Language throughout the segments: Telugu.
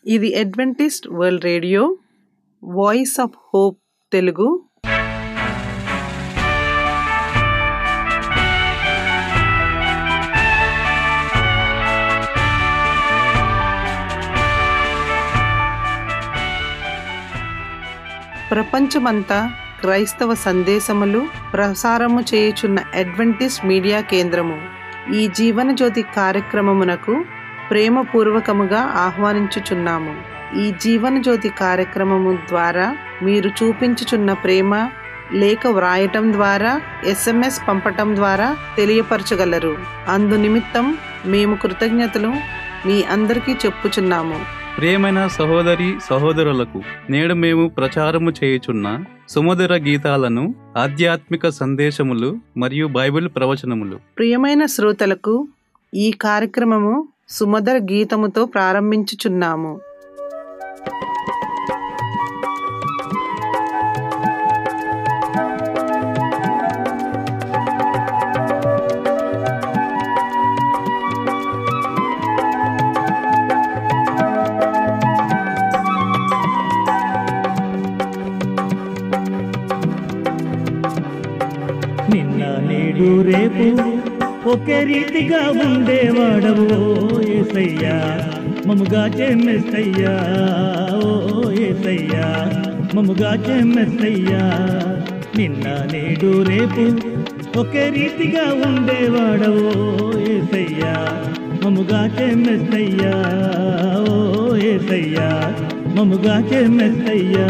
ఇది Adventist World Radio Voice of Hope Telugu ప్రపంచమంతా క్రైస్తవ సందేశములు ప్రసారము చేయుచున్న అడ్వెంటిస్ట్ మీడియా కేంద్రము ఈ జీవన జ్యోతి కార్యక్రమమునకు ప్రేమపూర్వకముగా ఆహ్వానించుచున్నాము ఈ జీవన జ్యోతి కార్యక్రమము ద్వారా మీరు చూపించుచున్న ప్రేమ లేఖ వ్రాయటం ద్వారా ఎస్ఎంఎస్ పంపటం ద్వారా తెలియపరచగలరు అందు నిమిత్తం మేము కృతజ్ఞతలు మీ అందరికీ చెప్పుచున్నాము ప్రియమైన సహోదరి సహోదరులకు నేడు మేము ప్రచారము చేయుచున్న సుమధుర గీతాలను ఆధ్యాత్మిక సందేశములు మరియు బైబిల్ ప్రవచనములు ప్రియమైన శ్రోతలకు ఈ కార్యక్రమము సుమధుర గీతముతో ప్రారంభించుచున్నాము నిన్న నేడు రేపు ఒకే రీతిగా ఉండేవాడవు ఏసయ్యా మముగా చెమ్మెస్తయ్యా ఓ ఏసయ్యా మముగా చెమ్మెస్తయ్యా నిన్న నేడు రేపు ఒకే రీతిగా ఉండేవాడవు ఏసయ్యా మముగా చెమ్మెస్తయ్యా ఓ ఏసయ్యా మముగా చెమ్మెస్తయ్యా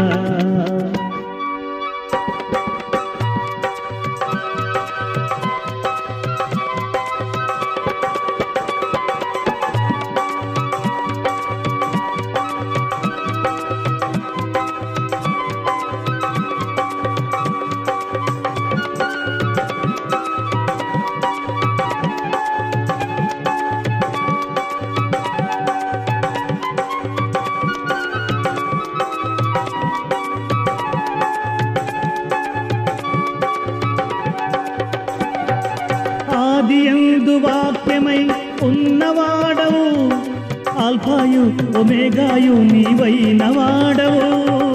ఆది అందు వాక్యమై ఉన్నవాడవు ఆల్ఫాయు ఒమేగాయు నీవైన వాడవు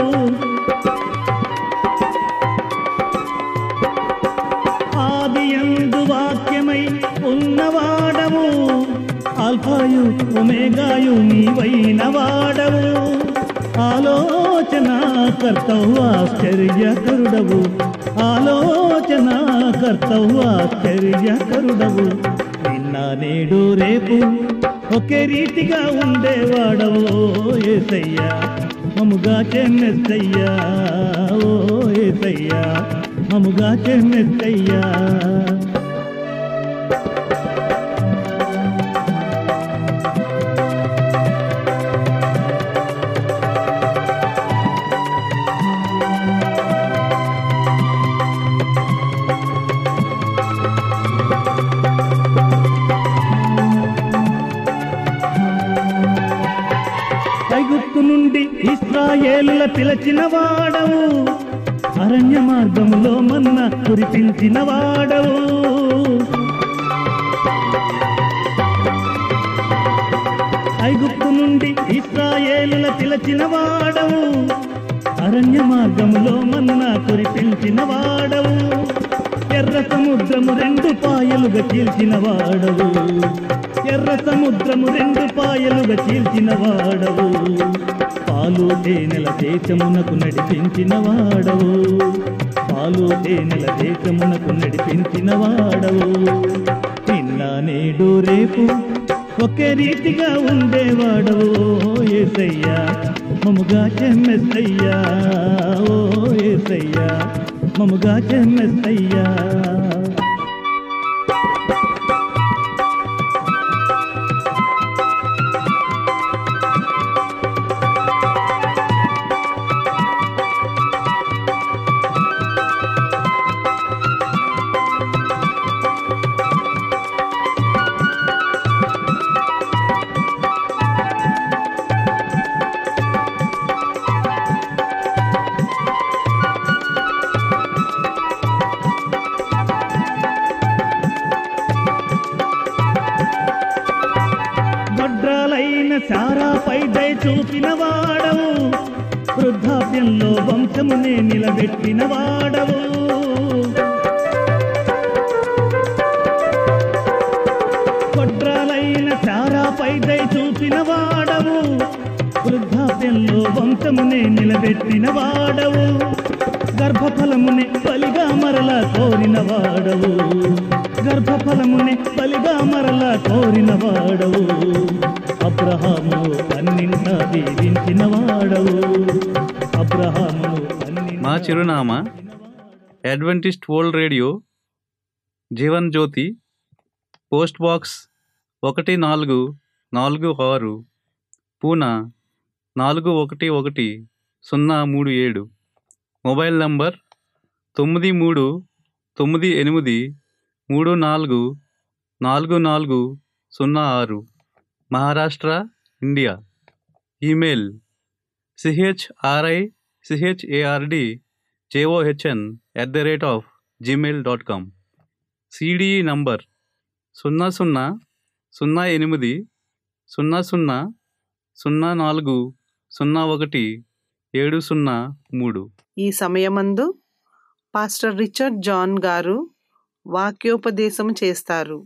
ఆది అందు వాక్యమై ఉన్నవాడవు ఆల్ఫాయు ఒమేగాయు నీవైన వాడవు ఆలోచన కర్తవు ఆశ్చర్యకరుడవు ఆలోచన కర్తవు ఆశ్చర్యకరుడవు నిన్న నేడు రేపు ఒకే రీతిగా ఉండేవాడవు ఏసయ్యా మముగా చెన్నెత్తయ్యా ఓ ఏసయ్యా మముగా చెన్నెత్తయ్యా ఐగుప్తు నుండి ఇస్రాయేలుల పిలచిన వాడవు అరణ్య మార్గములో మన్న కురిపించిన వాడవు ఐగుప్తు నుండి ఇస్రాయేలుల పిలచిన వాడవు అరణ్య మార్గములో మన్న కురిపించిన వాడవు ఎర్ర సముద్రము రెండు పాయలుగా చీల్చిన వాడవు ఎర్ర సముద్రము రెండు పాయలుగా చీల్చిన వాడవు పాలు తేనెల దేశమునకు నడిపించిన వాడవు పాలు తేనెల దేశమునకు నడిపించిన వాడవు నిన్న నేడు రేపు ఒకే రీతిగా ఉండేవాడవు ఏసయ్యా మముగా చెమ్మెస్తయ్యా ఓ ఏసయ్యా మముగా చెమ్మెస్తయ్యా చూపిన వాడవు వృద్ధాప్యంలో వంశమునే నిలబెట్టిన వాడవు కొట్రాలైన చారాపై దయ చూపిన వాడవు వృద్ధాప్యంలో వంశమునే నిలబెట్టిన వాడవు గర్భఫలమునే బలిగా మరల కోరిన వాడవు గర్భఫలమునే బలిగా మరల కోరిన వాడవు అబ్రహాము అన్నింట దీవించిన వాడవు అబ్రహాము మా చిరునామా Adventist World Radio Jeevan Jyoti post box ఒకటి నాలుగు నాలుగు ఆరు పూనా నాలుగు ఒకటి ఒకటి సున్నా మూడు ఏడు మొబైల్ నంబర్ తొమ్మిది మూడు తొమ్మిది ఎనిమిది మూడు నాలుగు నాలుగు నాలుగు సున్నా ఆరు Maharashtra India email CHRI CHARD JOHN at the rate of Gmail dot com CDE number సున్నా సున్నా సున్నా ఎనిమిది సున్నా సున్నా సున్నా నాలుగు సున్నా ఒకటి ఏడు సున్నా మూడు ఈ సమయమందు పాస్టర్ రిచర్డ్ జాన్ గారు వాక్యోపదేశం చేస్తారు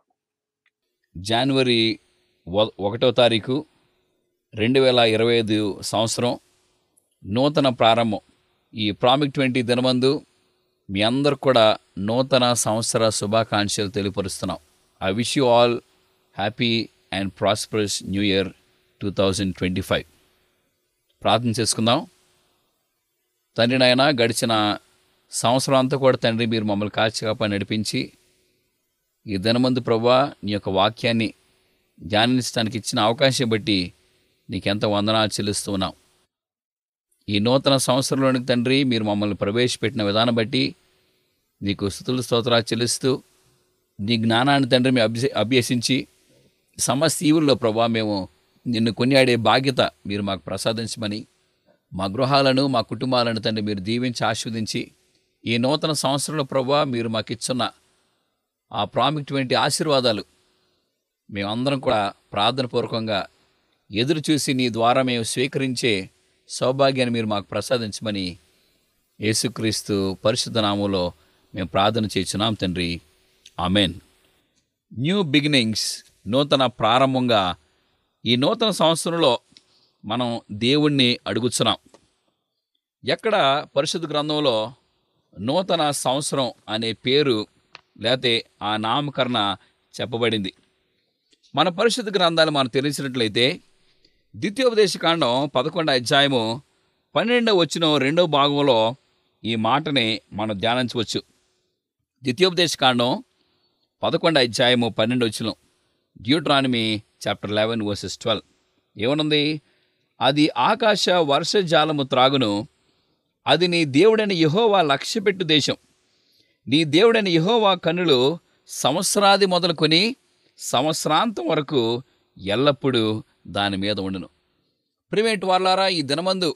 జనవరి ఒ- ఒకటో తారీఖు రెండు వేల ఇరవై ఐదు సంవత్సరం నూతన ప్రారంభం ఈ ప్రామిక్ ట్వంటీ దినమందు మీ అందరు కూడా నూతన సంవత్సర శుభాకాంక్షలు తెలియపరుస్తున్నాం I wish you all happy and prosperous new year two thousand twenty five ప్రార్థన చేసుకుందాం తండ్రి నాయన గడిచిన సంవత్సరం అంతా కూడా తండ్రి మీరు మమ్మల్ని కాచి కాపాడి నడిపించి ఈ దినమందు ప్రభా నీ యొక్క వాక్యాన్ని ధ్యానించడానికి ఇచ్చిన అవకాశం బట్టి నీకెంత వందనాలు చెల్లిస్తూ ఉన్నాం ఈ నూతన సంవత్సరంలోనికి తండ్రి మీరు మమ్మల్ని ప్రవేశపెట్టిన విధానం బట్టి నీకు స్థుతులు స్తోత్రాలు చెల్లిస్తూ నీ జ్ఞానాన్ని తండ్రి మేము అభ్య అభ్యసించి సమస్త ఈవుల్లో ప్రభా మేము నిన్ను కొనియాడే బాధ్యత మీరు మాకు ప్రసాదించమని మా గృహాలను మా కుటుంబాలను తండ్రి మీరు దీవించి ఆస్వాదించి ఈ నూతన సంవత్సరంలో ప్రభా మీరు మాకు ఇచ్చున్న ఆ ప్రాముఖ్యమైన ఆశీర్వాదాలు మేమందరం కూడా ప్రార్థనపూర్వకంగా ఎదురు చూసి నీ ద్వారా మేము స్వీకరించే సౌభాగ్యాన్ని మీరు మాకు ప్రసాదించమని యేసుక్రీస్తు పరిశుద్ధ నామంలో మేము ప్రార్థన చేస్తున్నాం తండ్రి ఆమెన్ న్యూ బిగినింగ్స్ నూతన ప్రారంభంగా ఈ నూతన సంవత్సరంలో మనం దేవుణ్ణి అడుగుతున్నాం ఎక్కడ పరిశుద్ధ గ్రంథంలో నూతన సంవత్సరం అనే పేరు లేతే ఆ నామకరణ చెప్పబడింది మన పరిశుద్ధ గ్రంథాలు మనం తెలిసినట్లయితే ద్వితీయోపదేశకాండం పదకొండు అధ్యాయము పన్నెండవ వచ్చిన రెండవ భాగంలో ఈ మాటని మనం ధ్యానించవచ్చు ద్వితీయోపదేశకాండం పదకొండు అధ్యాయము పన్నెండు వచ్చిన Deuteronomy chapter eleven verses twelve ఏమనుంది అది ఆకాశ వర్షజాలము త్రాగును అది నీ దేవుడైన యెహోవా లక్ష్యపెట్టు దేశం నీ దేవుడైన యెహోవా కన్నులు సంవత్సరాది మొదలుకొని సంవత్సరాంతం వరకు ఎల్లప్పుడూ దాని మీద ఉండును ప్రిమేట్ వాళ్ళారా ఈ దినమందు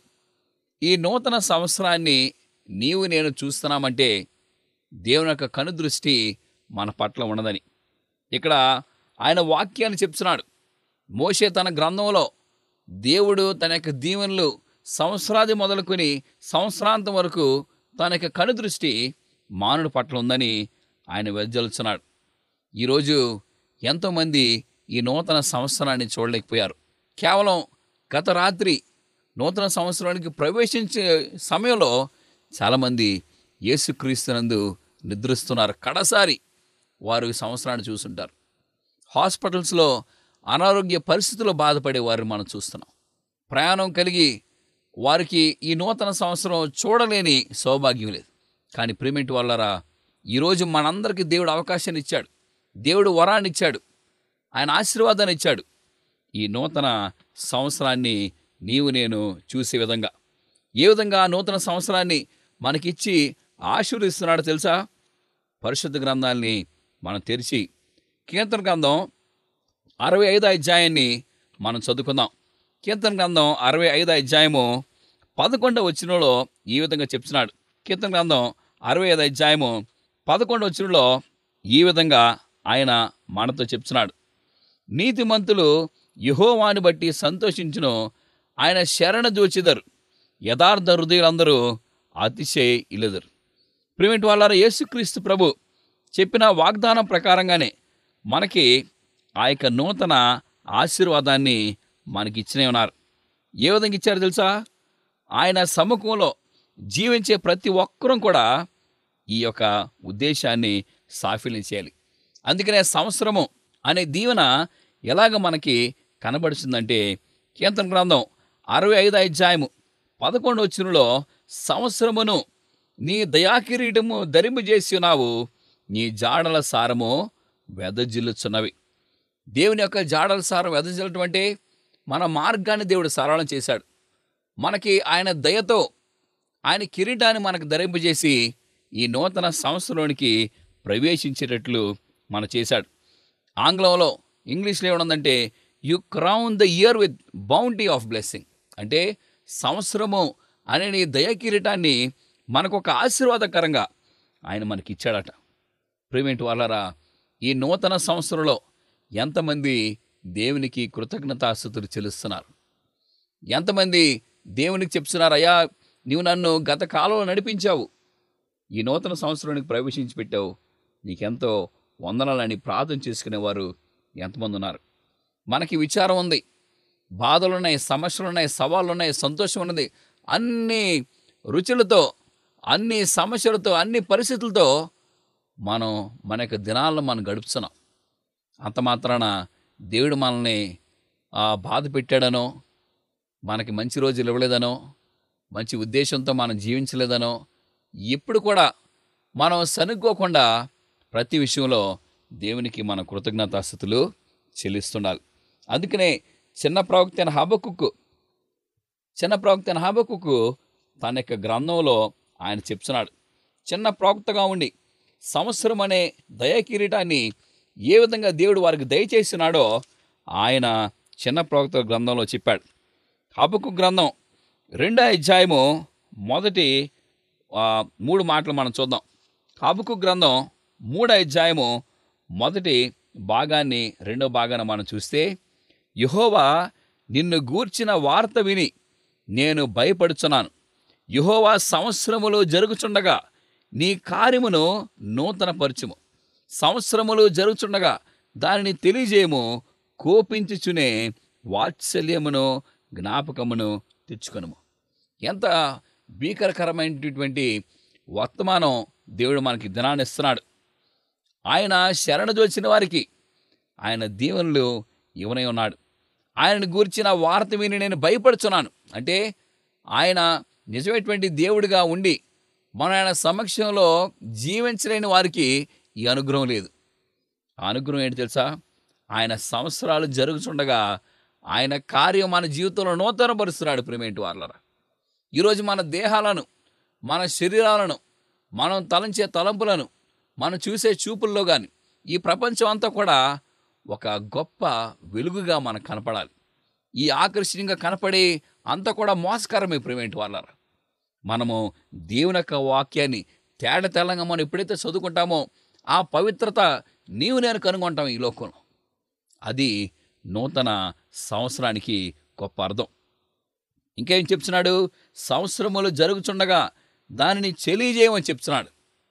ఈ నూతన సంవత్సరాన్ని నీవు నేను చూస్తున్నామంటే దేవుని యొక్క కనుదృష్టి మన పట్ల ఉన్నదని ఇక్కడ ఆయన వాక్యాన్ని చెప్తున్నాడు మోషే తన గ్రంథంలో దేవుడు తన యొక్క దీవెనలు సంవత్సరాది మొదలుకొని సంవత్సరాంతం వరకు తన యొక్క కనుదృష్టి మానవుడి పట్ల ఉందని ఆయన వెజ్జలుచున్నాడు ఈరోజు ఎంతోమంది ఈ నూతన సంవత్సరాన్ని చూడలేకపోయారు కేవలం గత రాత్రి నూతన సంవత్సరానికి ప్రవేశించే సమయంలో చాలామంది యేసుక్రీస్తునందు నిద్రిస్తున్నారు కడసారి వారు ఈ సంవత్సరాన్ని చూసుంటారు హాస్పిటల్స్లో అనారోగ్య పరిస్థితుల్లో బాధపడే వారిని మనం చూస్తున్నాం ప్రయాణం కలిగి వారికి ఈ నూతన సంవత్సరం చూడలేని సౌభాగ్యం లేదు కానీ ప్రేమిటి వాళ్ళరా ఈరోజు మనందరికీ దేవుడు అవకాశాన్ని ఇచ్చాడు దేవుడు వరాన్ని ఇచ్చాడు ఆయన ఆశీర్వాదాన్ని ఇచ్చాడు ఈ నూతన సంవత్సరాన్ని నీవు నేను చూసే విధంగా ఏ విధంగా ఆ నూతన సంవత్సరాన్ని మనకిచ్చి ఆశీర్వదిస్తున్నాడో తెలుసా పరిశుద్ధ గ్రంథాల్ని మనం తెరిచి కీర్తన గ్రంథం అరవై ఐదో అధ్యాయాన్ని మనం చదువుకుందాం కీర్తన గ్రంథం అరవై ఐదో అధ్యాయము పదకొండవ వచ్చినలో ఈ విధంగా చెప్తున్నాడు కీర్తన గ్రంథం అరవై ఐదు అధ్యాయము పదకొండవ వచ్చినలో ఈ విధంగా ఆయన మనతో చెప్తున్నాడు నీతిమంతులు యహోవాని బట్టి సంతోషించును ఆయన శరణ జోచిదరు యథార్థ హృదయులందరూ అతిశయ ఇల్లెదరు ప్రిమిట్ వాళ్ళ యేసుక్రీస్తు ప్రభు చెప్పిన వాగ్దానం ప్రకారంగానే మనకి ఆ యొక్క నూతన ఆశీర్వాదాన్ని మనకి ఇచ్చినే ఉన్నారు ఏ విధంగా ఇచ్చారు తెలుసా ఆయన సముఖంలో జీవించే ప్రతి ఒక్కరూ కూడా ఈ యొక్క ఉద్దేశాన్ని సాఫల్యం చేయాలి అందుకనే సంవత్సరము అనే దీవెన ఎలాగ మనకి కనబడుతుందంటే కీర్తన గ్రంథం అరవై ఐదు అధ్యాయము పదకొండు వచ్చినలో సంవత్సరమును నీ దయాకిరీటము ధరింపు చేసి ఉన్నావు నీ జాడల సారము వెదజిల్లుచున్నవి దేవుని యొక్క జాడల సారం వెదజల్లటం అంటే మన మార్గాన్ని దేవుడు సరళం చేశాడు మనకి ఆయన దయతో ఆయన కిరీటాన్ని మనకు ధరింపజేసి ఈ నూతన సంవత్సరంలోనికి ప్రవేశించేటట్లు మన చేశాడు ఆంగ్లంలో ఇంగ్లీష్లో ఏమనుందంటే you crown the year with bounty of blessing అంటే సంవత్సరము అనే నీ దయ కిరీటాన్ని మనకు ఒక ఆశీర్వాదకరంగా ఆయన మనకి ఇచ్చాడట ప్రేమేంటి వాళ్ళరా ఈ నూతన సంవత్సరంలో ఎంతమంది దేవునికి కృతజ్ఞతాస్థుతులు చెల్లిస్తున్నారు ఎంతమంది దేవునికి చెప్తున్నారు అయ్యా నీవు నన్ను గత కాలంలో నడిపించావు ఈ నూతన సంవత్సరానికి ప్రవేశించి పెట్టావు నీకెంతో వందనాలని ప్రార్థన చేసుకునేవారు ఎంతమంది ఉన్నారు మనకి విచారం ఉంది బాధలున్నాయి సమస్యలున్నాయి సవాళ్ళున్నాయి సంతోషం ఉన్నది అన్ని రుచులతో అన్ని సమస్యలతో అన్ని పరిస్థితులతో మనం మన యొక్క దినాలను మనం గడుపుతున్నాం అంత మాత్రాన దేవుడు మనల్ని ఆ, బాధ పెట్టాడనో మనకి మంచి రోజులు ఇవ్వలేదనో మంచి ఉద్దేశంతో మనం జీవించలేదనో ఇప్పుడు కూడా మనం సనుక్కోకుండా ప్రతి విషయంలో దేవునికి మన కృతజ్ఞతాస్థుతులు చెల్లిస్తుండాలి అందుకనే చిన్న ప్రవక్త అయిన హబక్కుకు చిన్న ప్రవక్త అయిన హబక్కుకు తన యొక్క గ్రంథంలో ఆయన చెప్తున్నాడు చిన్న ప్రవక్తగా ఉండి సంవత్సరం అనే దయా కిరీటాన్ని ఏ విధంగా దేవుడు వారికి దయచేసినాడో ఆయన చిన్న ప్రవక్త గ్రంథంలో చెప్పాడు హబక్కు గ్రంథం రెండో అధ్యాయము మొదటి ఆ, మూడు మాటలు మనం చూద్దాం హబక్కు గ్రంథం మూడో అధ్యాయము మొదటి భాగాన్ని రెండో భాగాన్ని మనం చూస్తే యహోవా నిన్ను గూర్చిన వార్త విని నేను భయపడుచున్నాను యహోవా సంవత్సరములు జరుగుచుండగా నీ కార్యమును నూతనపరచుము సంవత్సరములు జరుగుచుండగా దానిని తెలియజేయము కోపించుచునే వాత్సల్యమును జ్ఞాపకమును తెచ్చుకొనుము ఎంత భీకరకరమైనటువంటి వర్తమానం దేవుడు మనకి దినాన్ని ఇస్తున్నాడు ఆయన శరణజోచిన వారికి ఆయన దీవెనలు ఇవనై ఉన్నాడు ఆయనను గూర్చిన వార్త విని నేను భయపడుచున్నాను అంటే ఆయన నిజమైనటువంటి దేవుడిగా ఉండి మన ఆయన సమక్షంలో జీవించలేని వారికి ఈ అనుగ్రహం లేదు ఆ అనుగ్రహం ఏంటి తెలుసా ఆయన సంవత్సరాలు జరుగుతుండగా ఆయన కార్యం మన జీవితంలో నూతనపరుస్తున్నాడు ప్రేమేంటి వాళ్ళరా ఈరోజు మన దేహాలను మన శరీరాలను మనం తలంచే తలంపులను మనం చూసే చూపుల్లో కానీ ఈ ప్రపంచం అంతా కూడా ఒక గొప్ప వెలుగుగా మనకు కనపడాలి ఈ ఆకర్షణీయంగా కనపడే అంతా కూడా మోసకరమే ప్రివెంట్ వాళ్ళ మనము దేవుని యొక్క వాక్యాన్ని తేడ తెల్లంగా మనం ఎప్పుడైతే చదువుకుంటామో ఆ పవిత్రత నీవు నేను కనుగొంటాం ఈ లోకంలో అది నూతన సంవత్సరానికి గొప్ప అర్థం ఇంకేం చెప్తున్నాడు సంవత్సరములు జరుగుచుండగా దానిని తెలియజేయమని చెప్తున్నాడు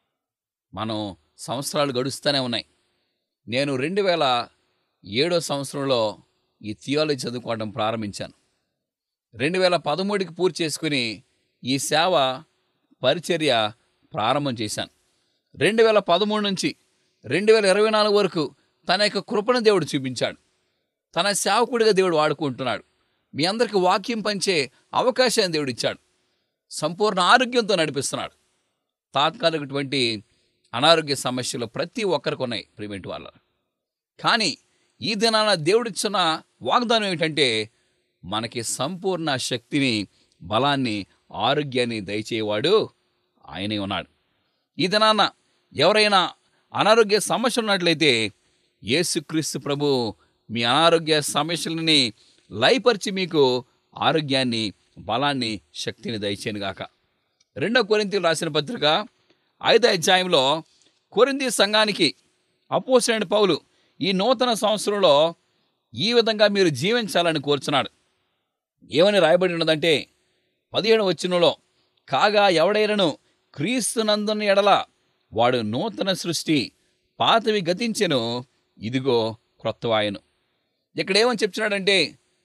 మనం సంవత్సరాలు గడుస్తూనే ఉన్నాయి నేను రెండు వేల ఏడో సంవత్సరంలో ఈ థియాలజీ చదువుకోవడం ప్రారంభించాను రెండు వేల పదమూడుకి పూర్తి చేసుకుని ఈ సేవ పరిచర్య ప్రారంభం చేశాను రెండు వేల పదమూడు నుంచి రెండు వేల ఇరవై నాలుగు వరకు తన యొక్క కృపణ దేవుడు చూపించాడు తన సేవకుడిగా దేవుడు వాడుకుంటున్నాడు మీ అందరికి వాక్యం పంచే అవకాశాన్ని దేవుడు ఇచ్చాడు సంపూర్ణ ఆరోగ్యంతో నడిపిస్తున్నాడు తాత్కాలికటువంటి అనారోగ్య సమస్యలు ప్రతి ఒక్కరికి ఉన్నాయి ప్రివెంట్ వాళ్ళ కానీ ఈ దినాన దేవుడిచ్చిన వాగ్దానం ఏమిటంటే మనకి సంపూర్ణ శక్తిని బలాన్ని ఆరోగ్యాన్ని దయచేవాడు ఆయనే ఉన్నాడు ఈ దినాన ఎవరైనా అనారోగ్య సమస్య ఉన్నట్లయితే యేసుక్రీస్తు ప్రభు మీ అనారోగ్య సమస్యలని లయపరిచి మీకు ఆరోగ్యాన్ని బలాన్ని శక్తిని దయచేయనుగాక రెండో కొరింతీలు రాసిన పత్రిక ఐదో అధ్యాయంలో కొరింది సంఘానికి అపోసరైన పౌలు ఈ నూతన సంవత్సరంలో ఈ విధంగా మీరు జీవించాలని కోరుచున్నాడు ఏమని రాయబడి ఉన్నదంటే పదిహేడు వచ్చినలో కాగా ఎవడైనను క్రీస్తునందుని ఎడల వాడు నూతన సృష్టి పాతవి గతించెను ఇదిగో క్రొత్తవాయను ఇక్కడ ఏమని చెప్తున్నాడంటే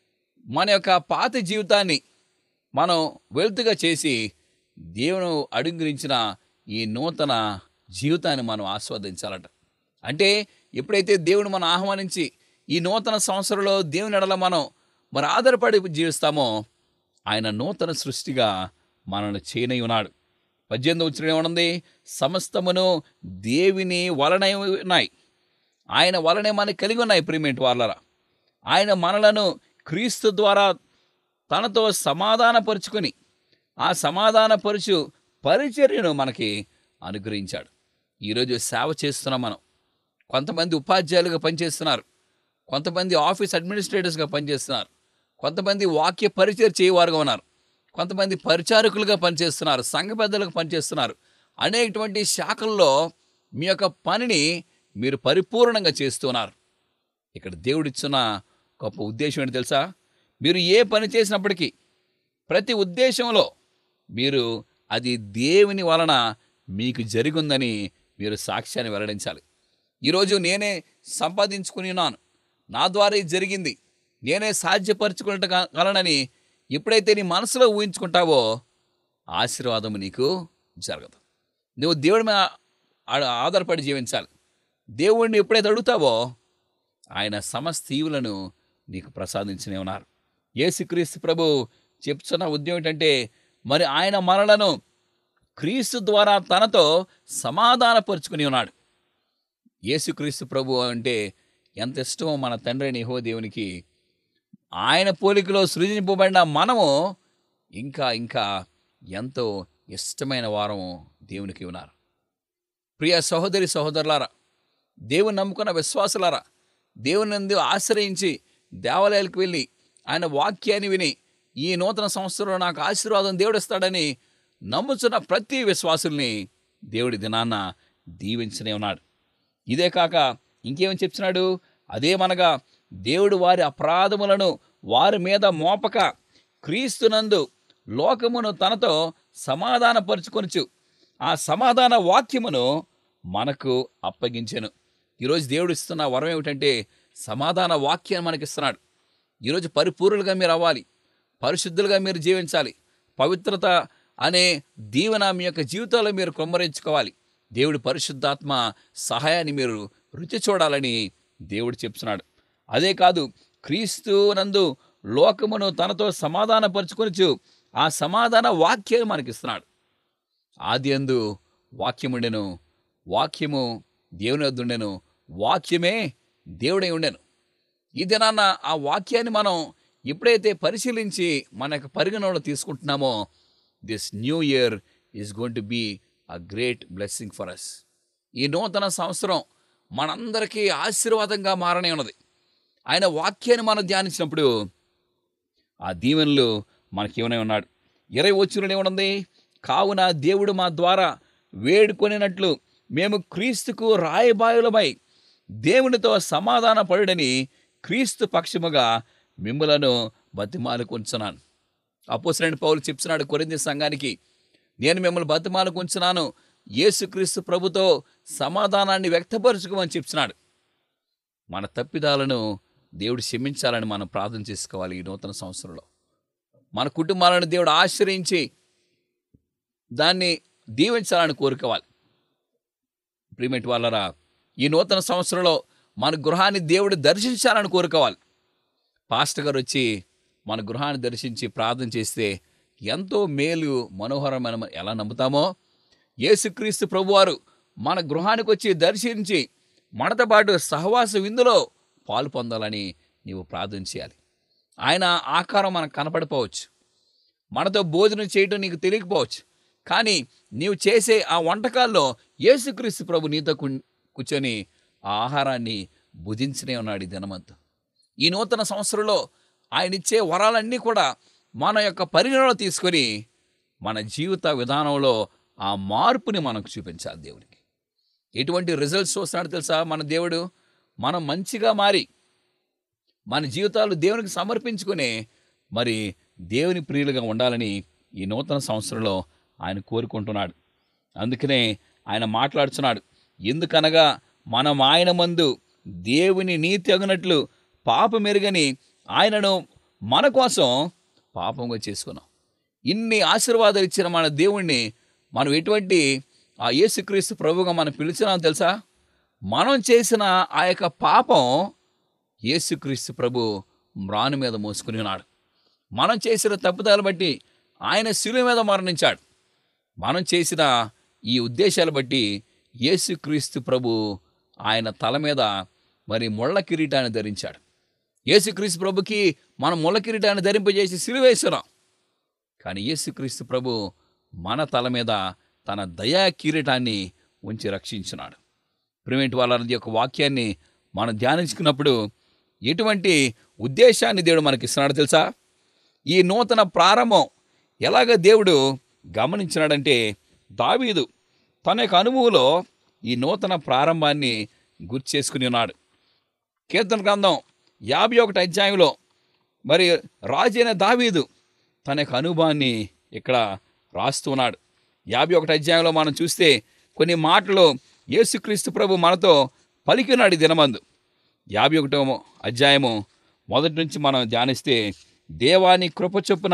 మన యొక్క పాత జీవితాన్ని మనం వెల్తుగా చేసి దేవుడు అడుగురించిన ఈ నూతన జీవితాన్ని మనం ఆస్వాదించాలట అంటే ఎప్పుడైతే దేవుడు మనం ఆహ్వానించి ఈ నూతన సంవత్సరంలో దేవుని ఎడల మనం మరి ఆధారపడి జీవిస్తామో ఆయన నూతన సృష్టిగా మనల్ని చేయనై ఉన్నాడు పద్దెనిమిది వచ్చిన ఏమనుంది సమస్తమును దేవిని వలనై ఉన్నాయి ఆయన వలనే మనకి కలిగి ఉన్నాయి ప్రిమెంట్ వాళ్ళరా ఆయన మనలను క్రీస్తు ద్వారా తనతో సమాధానపరుచుకొని ఆ సమాధానపరుచు పరిచర్యను మనకి అనుగ్రహించాడు ఈరోజు సేవ చేస్తున్నాం మనం కొంతమంది ఉపాధ్యాయులుగా పనిచేస్తున్నారు కొంతమంది ఆఫీస్ అడ్మినిస్ట్రేటర్స్గా పనిచేస్తున్నారు కొంతమంది వాక్య పరిచయం చేయవారుగా ఉన్నారు కొంతమంది పరిచారకులుగా పనిచేస్తున్నారు సంఘ పెద్దలుగా పనిచేస్తున్నారు అనేటువంటి శాఖల్లో మీ యొక్క పనిని మీరు పరిపూర్ణంగా చేస్తున్నారు ఇక్కడ దేవుడిచ్చిన గొప్ప ఉద్దేశం ఏంటి తెలుసా మీరు ఏ పని చేసినప్పటికీ ప్రతి ఉద్దేశంలో మీరు అది దేవుని వలన మీకు జరిగిందని మీరు సాక్ష్యాన్ని వెల్లడించాలి ఈరోజు నేనే సంపాదించుకుని ఉన్నాను నా ద్వారా ఇది జరిగింది నేనే సాధ్యపరచుకున్నట్టుగలనని ఎప్పుడైతే నీ మనసులో ఊహించుకుంటావో ఆశీర్వాదం నీకు జరగదు నువ్వు దేవుడి మీద ఆ- ఆధారపడి జీవించాలి దేవుడిని ఎప్పుడైతే అడుగుతావో ఆయన సమస్త ఈవులను నీకు ప్రసాదించనే ఉన్నారు యేసుక్రీస్తు ప్రభు చెప్తున్న ఉద్యోగం ఏంటంటే మరి ఆయన మనలను క్రీస్తు ద్వారా తనతో సమాధానపరుచుకుని ఉన్నాడు యేసుక్రీస్తు ప్రభు అంటే ఎంత ఇష్టమో మన తండ్రి నిహో దేవునికి ఆయన పోలికలో సృజింపబడిన మనము ఇంకా ఇంకా ఎంతో ఇష్టమైన వారము దేవునికి ఉన్నారు ప్రియ సహోదరి సహోదరులారా దేవుని నమ్ముకున్న విశ్వాసులారా దేవుని నందు ఆశ్రయించి దేవాలయాలకు వెళ్ళి ఆయన వాక్యాన్ని విని ఈ నూతన సంవత్సరంలో నాకు ఆశీర్వాదం దేవుడు ఇస్తాడని నమ్ముచున్న ప్రతి విశ్వాసుల్ని దేవుడి దినాన్న దీవించనే ఉన్నాడు ఇదే కాక ఇంకేమని చెప్తున్నాడు అదేమనగా దేవుడు వారి అపరాధములను వారి మీద మోపక క్రీస్తునందు లోకమును తనతో సమాధానపరుచుకొనుచు ఆ సమాధాన వాక్యమును మనకు అప్పగించెను ఈరోజు దేవుడు ఇస్తున్న వరం ఏమిటంటే సమాధాన వాక్యాన్ని మనకిస్తున్నాడు ఈరోజు పరిపూర్ణులుగా మీరు అవ్వాలి పరిశుద్ధులుగా మీరు జీవించాలి పవిత్రత అనే దీవెన మీ యొక్క జీవితంలో మీరు కొమ్మరించుకోవాలి దేవుడి పరిశుద్ధాత్మ సహాయాన్ని మీరు రుచి చూడాలని దేవుడు చెప్తున్నాడు అదే కాదు క్రీస్తు నందు లోకమును తనతో సమాధానపరుచుకొనిచు ఆ సమాధాన వాక్యాన్ని మనకిస్తున్నాడు ఆది అందు వాక్యముండెను వాక్యము దేవుని వద్ద ఉండెను వాక్యమే దేవుడై ఉండెను ఈ దినాన్న ఆ వాక్యాన్ని మనం ఎప్పుడైతే పరిశీలించి మన యొక్క పరిగణనలో తీసుకుంటున్నామో this new year is going to be a great blessing for us ఈ నూతన సంవత్సరం మనందరికీ ఆశీర్వాదంగా మారనే ఉన్నది ఆయన వాక్యాన్ని మనం ధ్యానించినప్పుడు ఆ దీవెనలు మనకి ఏమనే ఉన్నాడు ఇరవై వచ్చిన ఏమనుంది కావున దేవుడు మా ద్వారా వేడుకొనినట్లు మేము క్రీస్తుకు రాయబాయులమై దేవునితో సమాధాన పడుడని క్రీస్తు పక్షముగా మిమ్మలను బతిమాలుకుంటున్నాను అపోసరైన పౌలు చెప్తున్నాడు కొరింది సంఘానికి నేను మిమ్మల్ని బతిమాలుకుంటున్నాను యేసుక్రీస్తు ప్రభుతో సమాధానాన్ని వ్యక్తపరచుకోమని చెప్తున్నాడు మన తప్పిదాలను దేవుడు క్షమించాలని మనం ప్రార్థన చేసుకోవాలి ఈ నూతన సంవత్సరంలో మన కుటుంబాలను దేవుడు ఆశ్రయించి దాన్ని దీవించాలని కోరుకోవాలి ప్రిమెంట్ వాళ్ళరా ఈ నూతన సంవత్సరంలో మన గృహాన్ని దేవుడు దర్శించాలని కోరుకోవాలి పాస్టర్ గారు వచ్చి మన గృహాన్ని దర్శించి ప్రార్థన చేస్తే ఎంతో మేలు మనోహరమైన మనం ఎలా నమ్ముతామో యేసుక్రీస్తు ప్రభువారు మన గృహానికి వచ్చి దర్శించి మనతో పాటు సహవాస విందులో పాలు పొందాలని నీవు ప్రార్థన చేయాలి ఆయన ఆకారం మనకు కనపడిపోవచ్చు మనతో భోజనం చేయటం నీకు తెలియకపోవచ్చు కానీ నీవు చేసే ఆ వంటకాల్లో యేసుక్రీస్తు ప్రభు నీతో కు- కూర్చొని ఆ ఆహారాన్ని భుజించనే ఉన్నాడు ఈ దినమంతా ఈ నూతన సంవత్సరంలో ఆయన ఇచ్చే వరాలన్నీ కూడా మన యొక్క పరిగణలో తీసుకొని మన జీవిత విధానంలో ఆ మార్పుని మనకు చూపించాలి దేవునికి ఎటువంటి రిజల్ట్స్ వస్తున్నాడు తెలుసా మన దేవుడు మనం మంచిగా మారి మన జీవితాలు దేవునికి సమర్పించుకుని మరి దేవుని ప్రియులుగా ఉండాలని ఈ నూతన సంవత్సరంలో ఆయన కోరుకుంటున్నాడు అందుకనే ఆయన మాట్లాడుతున్నాడు ఎందుకనగా మనం ఆయన మందు దేవుని నీతి అగునట్లు పాపమెరుగని ఆయనను మన కోసం పాపంగా చేసుకున్నాం ఇన్ని ఆశీర్వాదాలు ఇచ్చిన మన దేవుణ్ణి మనం ఎటువంటి ఆ యేసుక్రీస్తు ప్రభువుగా మనం పిలిచినాం తెలుసా మనం చేసిన ఆ యొక్క పాపం యేసుక్రీస్తు ప్రభు మ్రాను మీద మోసుకుని ఉన్నాడు మనం చేసిన తప్పుదాలు బట్టి ఆయన శిలువ మీద మరణించాడు మనం చేసిన ఈ ఉద్దేశాలు బట్టి యేసుక్రీస్తు ప్రభు ఆయన తల మీద మరి ముళ్ళ కిరీటాన్ని ధరించాడు యేసుక్రీస్తు ప్రభుకి మనం ముళ్ళ కిరీటాన్ని ధరింపజేసి సిలువేస్తున్నాం కానీ యేసుక్రీస్తు ప్రభు మన తల మీద తన దయా కిరీటాన్ని ఉంచి రక్షించున్నాడు ప్రివెంట్ వాళ్ళ యొక్క వాక్యాన్ని మనం ధ్యానించుకున్నప్పుడు ఎటువంటి ఉద్దేశాన్ని దేవుడు మనకి ఇస్తున్నాడు తెలుసా ఈ నూతన ప్రారంభం ఎలాగ దేవుడు గమనించినాడంటే దావీదు తన యొక్క అనుభవంలో ఈ నూతన ప్రారంభాన్ని గుర్తు చేసుకుని ఉన్నాడు కీర్తన గ్రంథం యాభై ఒకటి అధ్యాయంలో మరి రాజైన దావీదు తన యొక్క అనుభవాన్ని ఇక్కడ రాస్తున్నాడు యాభై ఒకటి అధ్యాయంలో మనం చూస్తే కొన్ని మాటలు యేసుక్రీస్తు ప్రభు మనతో పలికినాడు ఈ దినమందు యాభై ఒకటో అధ్యాయము మొదటి నుంచి మనం ధ్యానిస్తే దేవాని కృప చొప్పున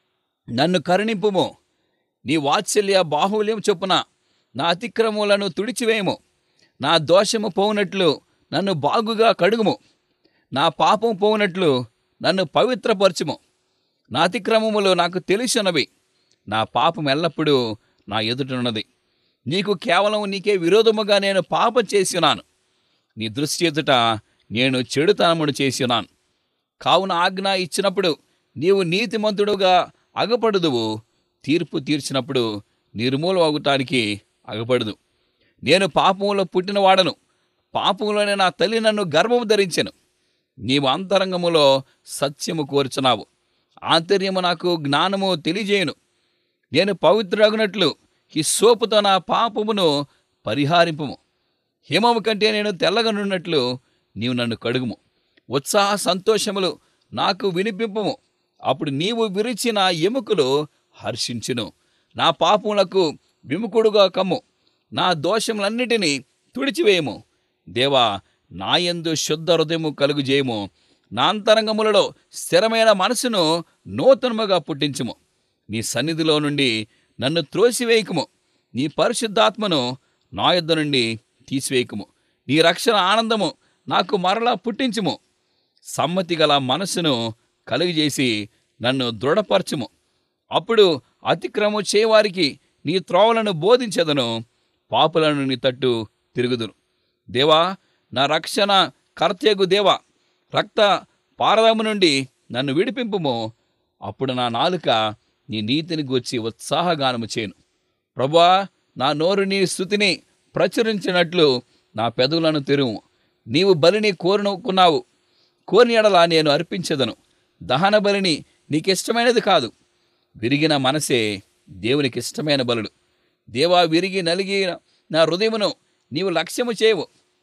నన్ను కరుణింపుము నీ వాత్సల్య బాహుల్యం చొప్పున నా అతిక్రమములను తుడిచివేయము నా దోషము పోవునట్లు నన్ను బాగుగా కడుగుము నా పాపం పోవునట్లు నన్ను పవిత్రపరచుము నా అతిక్రమములు నాకు తెలిసినవి నా పాపం ఎల్లప్పుడూ నా ఎదుటనున్నది నీకు కేవలం నీకే విరోధముగా నేను పాపం చేసినాను నీ దృష్టి ఎదుట నేను చెడుతనమును చేసినాను కావున ఆజ్ఞ ఇచ్చినప్పుడు నీవు నీతిమంతుడుగా అగపడుదువు తీర్పు తీర్చినప్పుడు నిర్మూలం అగుటానికి అగపడదు నేను పాపంలో పుట్టినవాడను పాపంలోనే నా తల్లి నన్ను గర్భము ధరించెను నీవు అంతరంగములో సత్యము కోరుచున్నావు ఆంతర్యము నాకు జ్ఞానము తెలియజేయును నేను పవిత్రగునట్లు ఈ సోపుతో నా పాపమును పరిహారింపుము హిమము కంటే నేను తెల్లగనున్నట్లు నీవు నన్ను కడుగుము ఉత్సాహ సంతోషములు నాకు వినిపింపము అప్పుడు నీవు విరిచిన ఎముకలు హర్షించును నా పాపములకు విముకుడుగా కమ్ము నా దోషములన్నిటినీ తుడిచివేయము దేవా నాయందు శుద్ధ హృదయము కలుగు చేయము నా అంతరంగములలో స్థిరమైన మనసును నూతనముగా పుట్టించుము నీ సన్నిధిలో నుండి నన్ను త్రోసివేయకము నీ పరిశుద్ధాత్మను నా యొద్ద నుండి తీసివేయకము నీ రక్షణ ఆనందము నాకు మరలా పుట్టించుము సమ్మతి గల మనసును కలుగజేసి నన్ను దృఢపరచుము అప్పుడు అతిక్రమం చేయవారికి నీ త్రోవలను బోధించదను పాపులను నీ తట్టు తిరుగుదును దేవా నా రక్షణ కర్తెగు దేవా రక్త పారదము నుండి నన్ను విడిపింపుము అప్పుడు నా నాలుక నీ నీతిని గూర్చి ఉత్సాహగానము చేయను ప్రభువా నా నోరు నీ స్థుతిని ప్రచురించినట్లు నా పెదవులను తెరువు నీవు బలిని కోరునుకున్నావు కోరిన ఎడల నేను అర్పించదను దహన బలిని నీకిష్టమైనది కాదు విరిగిన మనసే దేవునికి ఇష్టమైన బలుడు దేవా విరిగి నలిగిన నా హృదయమును నీవు లక్ష్యము చేయవు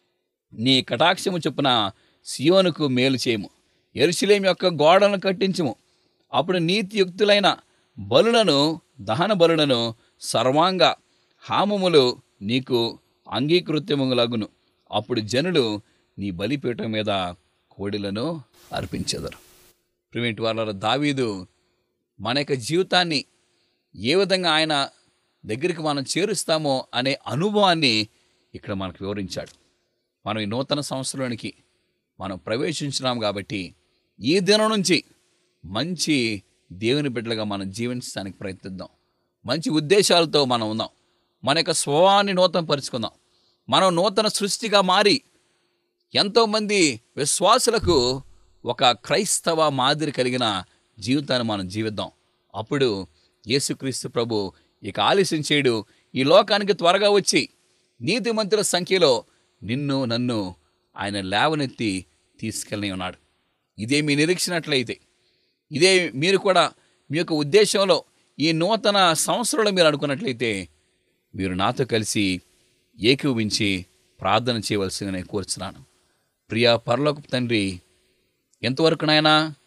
నీ కటాక్షము చొప్పున సియోనుకు మేలు చేయము ఎరుసలేం యొక్క గోడలను కట్టించుము అప్పుడు నీతియుక్తులైన బలులను దహన బలులను సర్వాంగ హామములు నీకు అంగీకృత్యములగును అప్పుడు జనులు నీ బలిపీఠం మీద కోడిలను అర్పించెదరు ప్రిమిట్ వాళ్ళ దావీదు మన యొక్క జీవితాన్ని ఏ విధంగా ఆయన దగ్గరికి మనం చేరుస్తామో అనే అనుభవాన్ని ఇక్కడ మనకు వివరించాడు మనం ఈ నూతన సంవత్సరానికి మనం ప్రవేశించినాం కాబట్టి ఈ దినం నుంచి మంచి దేవుని బిడ్డలుగా మనం జీవించడానికి ప్రయత్నిద్దాం మంచి ఉద్దేశాలతో మనం ఉందాం మన యొక్క స్వభావాన్ని నూతన పరుచుకుందాం మనం నూతన సృష్టిగా మారి ఎంతోమంది విశ్వాసులకు ఒక క్రైస్తవ మాదిరి కలిగిన జీవితాన్ని మనం జీవిద్దాం అప్పుడు యేసుక్రీస్తు ప్రభు ఇక ఆలస్యం చేయడు ఈ లోకానికి త్వరగా వచ్చి నీతిమంతుల సంఖ్యలో నిన్ను నన్ను ఆయన లేవనెత్తి తీసుకెళ్ళని ఉన్నాడు ఇదే మీ నిరీక్షణట్లయితే ఇదే మీరు కూడా మీ యొక్క ఉద్దేశంలో ఈ నూతన సంవత్సరంలో మీరు అనుకున్నట్లయితే మీరు నాతో కలిసి ఏకీవించి ప్రార్థన చేయవలసిందని కోరుచున్నాను ప్రియా పరలోక తండ్రి ఎంతవరకు నాయనా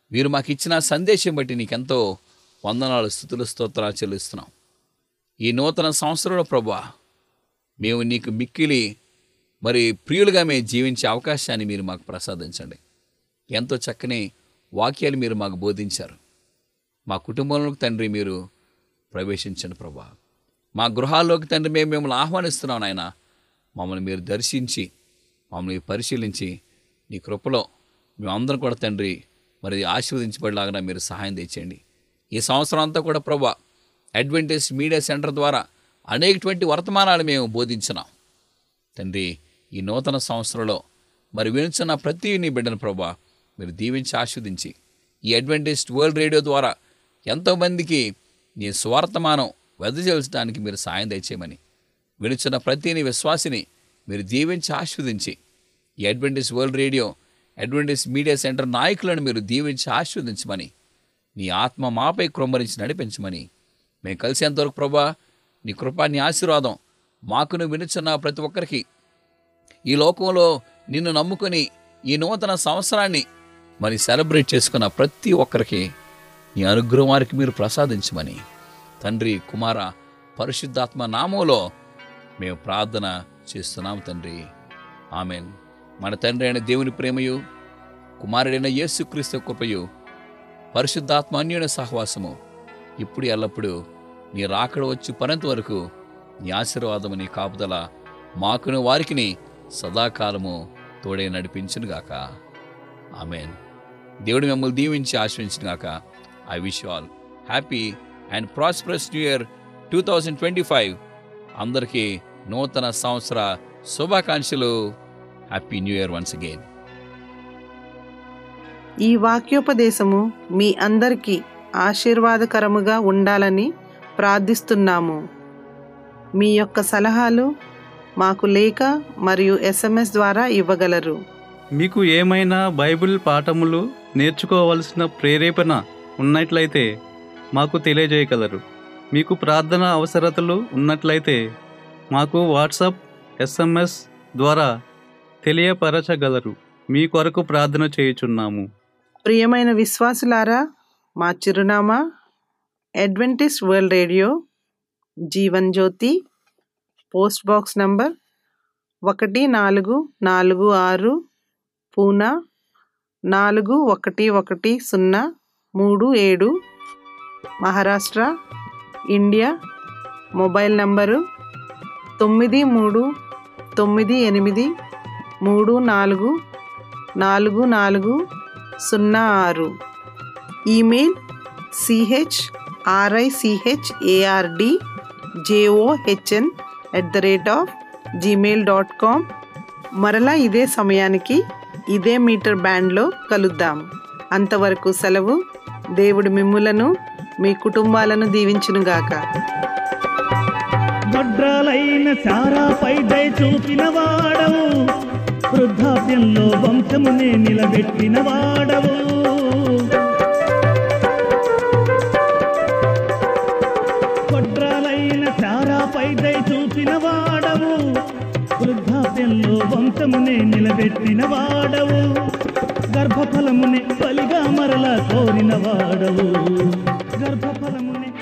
వీరు మాకు ఇచ్చిన సందేశం బట్టి నీకెంతో వందనాలు స్థుతులు స్తోత్రాలు చెల్లిస్తున్నాం ఈ నూతన సంవత్సరంలో ప్రభా మేము నీకు మిక్కిలి మరి ప్రియులుగా మేము జీవించే అవకాశాన్ని మీరు మాకు ప్రసాదించండి ఎంతో చక్కని వాక్యాలు మీరు మాకు బోధించారు మా కుటుంబంలోకి తండ్రి మీరు ప్రవేశించండి ప్రభా మా గృహాల్లోకి తండ్రి మేము మిమ్మల్ని ఆహ్వానిస్తున్నాం నాయన మమ్మల్ని మీరు దర్శించి మమ్మల్ని పరిశీలించి నీ కృపలో మేమందరం కూడా తండ్రి మరి ఆశీర్వదించబడేలాగా మీరు సహాయం తెచ్చేయండి ఈ సంవత్సరం అంతా కూడా ప్రభా అడ్వెంటేజ్ మీడియా సెంటర్ ద్వారా అనేకటువంటి వర్తమానాలు మేము బోధించినాం తండ్రి ఈ నూతన సంవత్సరంలో మరి వినుచున్న ప్రతి నీ బిడ్డను ప్రభా మీరు దీవించి ఆస్వాదించి ఈ అడ్వెంటేజ్ వరల్డ్ రేడియో ద్వారా ఎంతోమందికి నీ స్వార్థమానం వెదజల్చడానికి మీరు సాయం దయచేయమని వినుచున్న ప్రతి నీ విశ్వాసిని మీరు దీవించి ఆస్వాదించి ఈ Adventist World Radio Adventist Media Centre నాయకులను మీరు దీవించి ఆస్వాదించమని నీ ఆత్మ మాపై క్రొమ్మరించి నడిపించమని మేము కలిసేంతవరకు ప్రభా నీ కృపా నీ ఆశీర్వాదం మాకును వినుచున్న ప్రతి ఒక్కరికి ఈ లోకంలో నిన్ను నమ్ముకొని ఈ నూతన సంవత్సరాన్ని మరి సెలబ్రేట్ చేసుకున్న ప్రతి ఒక్కరికి నీ అనుగ్రహం వారికి మీరు ప్రసాదించమని తండ్రి కుమార పరిశుద్ధాత్మ నామంలో మేము ప్రార్థన చేస్తున్నాము తండ్రి ఆమెన్ మన తండ్రి అయిన దేవుని ప్రేమయు కుమారుడైన యేసుక్రీస్తు కృపయు పరిశుద్ధాత్మ అన్యోన్య సహవాసము ఇప్పుడు ఎల్లప్పుడూ నీ రాకడ వచ్చి పనంత వరకు నీ ఆశీర్వాదము నీ కాపుదల మాకును వారికిని సదాకాలము తోడే నడిపించునుగాక ఆమెన్ దేవుడు మిమ్మల్ని దీవించి ఆశ్రయించుగాక I wish all happy and prosperous new year two thousand twenty five అందరికీ నూతన సంవత్సర శుభాకాంక్షలు happy new year once again ఈ వాక్యోపదేశము మీ అందరికీ ఆశీర్వాదకరముగా ఉండాలని ప్రార్థిస్తున్నాము మీ యొక్క సలహాలు మాకు లేఖ మరియు ఎస్ఎంఎస్ ద్వారా ఇవ్వగలరు మీకు ఏమైనా బైబిల్ పాఠములు నేర్చుకోవలసిన ప్రేరేపణ ఉన్నట్లయితే మాకు తెలియజేయగలరు మీకు ప్రార్థన అవసరతలు ఉన్నట్లయితే మాకు వాట్సాప్ ఎస్ఎంఎస్ ద్వారా తెలియపరచగలరు మీ కొరకు ప్రార్థన చేయుచున్నాము ప్రియమైన విశ్వాసులారా మా చిరునామా Adventist World Radio Jeevan Jyoti post box number ఒకటి నాలుగు నాలుగు ఆరు పూనా నాలుగు ఒకటి ఒకటి సున్నా మూడు ఏడు మహారాష్ట్ర ఇండియా మొబైల్ నంబరు తొమ్మిది మూడు తొమ్మిది ఎనిమిది మూడు నాలుగు నాలుగు నాలుగు సున్నా ఆరు email CH RICH ARD JOHN at the rate of Gmail dot com మరలా ఇదే సమయానికి ఇదే మీటర్ బ్యాండ్లో కలుద్దాం అంతవరకు సెలవు దేవుడు మిమ్ములను మీ కుటుంబాలను దీవించునుగాక వడ్రాలైన చారాపై దయ చూపిన వాడవు వృద్ధాప్యంలో వంశమునే నిలబెట్టిన వాడవు వడ్రాలైన చారాపై దయ చూపిన వాడవు వృద్ధాప్యంలో వంశమునే నిలబెట్టిన వాడవు గర్భఫలమునే బలిగా మరల కోరిన వాడవు గర్భఫలమునే